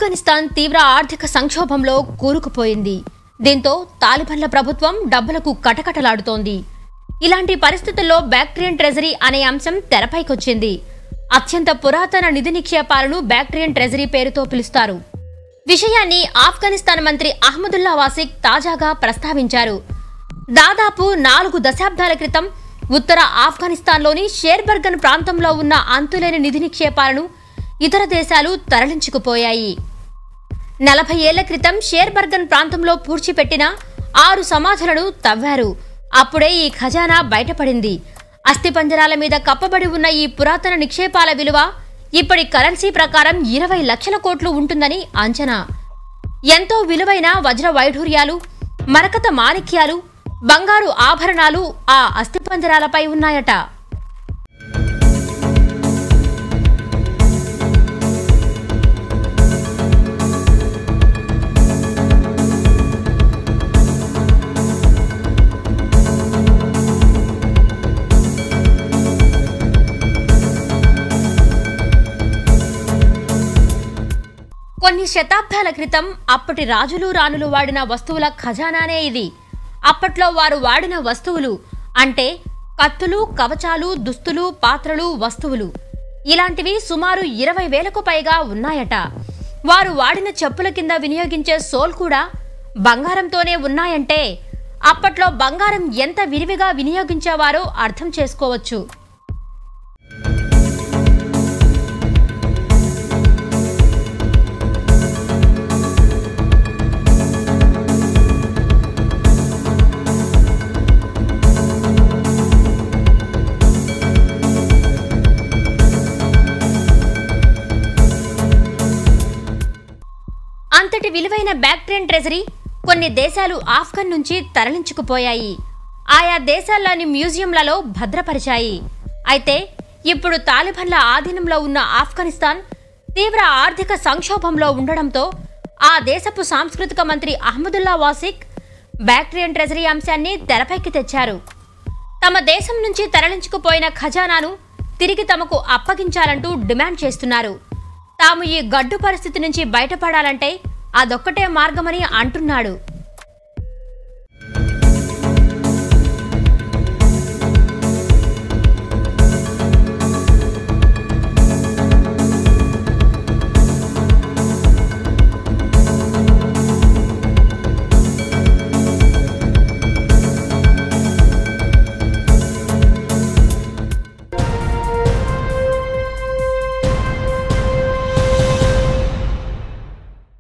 ఆఫ్ఘనిస్తాన్ తీవ్ర ఆర్థిక సంక్షోభంలో కూరుకుపోయింది దీంతో తాలిబన్ల ప్రభుత్వం డబ్బులకు కటకటలాడుతోంది ఇలాంటి పరిస్థితుల్లో బ్యాక్టీరియన్ ట్రెజరీ అనే అంశం తెరపైకొచ్చింది అత్యంత పురాతన నిధి నిక్షేపాలను బ్యాక్టీరియన్ ట్రెజరీ పేరుతో పిలుస్తారు విషయాన్ని ఆఫ్ఘనిస్తాన్ మంత్రి అహ్మదుల్లా వాసిక్ తాజాగా ప్రస్తావించారు దాదాపు నాలుగు దశాబ్దాల క్రితం ఉత్తర ఆఫ్ఘనిస్తాన్లోని షేర్బర్గన్ ప్రాంతంలో ఉన్న అంతులేని నిధి నిక్షేపాలను ఇతర దేశాలు తరలించుకుపోయాయి నలభై ఏళ్ల క్రితం షేర్బర్గన్ ప్రాంతంలో పూడ్చిపెట్టిన ఆరు సమాధులను తవ్వారు అప్పుడే ఈ ఖజానా బయటపడింది అస్థిపంజరాల మీద కప్పబడి ఉన్న ఈ పురాతన నిక్షేపాల విలువ ఇప్పటి కరెన్సీ ప్రకారం ఇరవై లక్షల కోట్లు ఉంటుందని అంచనా ఎంతో విలువైన వజ్ర వైఢూర్యాలు మరకత మాణిక్యాలు బంగారు ఆభరణాలు ఆ అస్థిపంజరాలపై ఉన్నాయట కొన్ని శతాబ్దాల క్రితం అప్పటి రాజులు రాణులు వాడిన వస్తువుల ఖజానానే ఇది అప్పట్లో వారు వాడిన వస్తువులు అంటే కత్తులు కవచాలు దుస్తులు పాత్రలు వస్తువులు ఇలాంటివి సుమారు ఇరవై వేలకు పైగా ఉన్నాయట వారు వాడిన చెప్పుల కింద వినియోగించే సోల్ కూడా బంగారంతోనే ఉన్నాయంటే అప్పట్లో బంగారం ఎంత విరివిగా వినియోగించేవారో అర్థం చేసుకోవచ్చు అంతటి విలువైన బ్యాక్టీరియన్ ట్రెజరీ కొన్ని దేశాలు ఆఫ్ఘన్ నుంచి తరలించుకుపోయాయి ఆయా దేశాల్లోని మ్యూజియంలలో భద్రపరిచాయి అయితే ఇప్పుడు తాలిబన్ల ఆధీనంలో ఉన్న ఆఫ్ఘనిస్తాన్ తీవ్ర ఆర్థిక సంక్షోభంలో ఉండడంతో ఆ దేశపు సాంస్కృతిక మంత్రి అహ్మదుల్లా వాసిక్ బ్యాక్టీరియన్ ట్రెజరీ అంశాన్ని తెరపైకి తెచ్చారు తమ దేశం నుంచి తరలించుకుపోయిన ఖజానాను తిరిగి తమకు అప్పగించాలంటూ డిమాండ్ చేస్తున్నారు తాము ఈ గడ్డు పరిస్థితి నుంచి బయటపడాలంటే అదొక్కటే మార్గమని అంటున్నాడు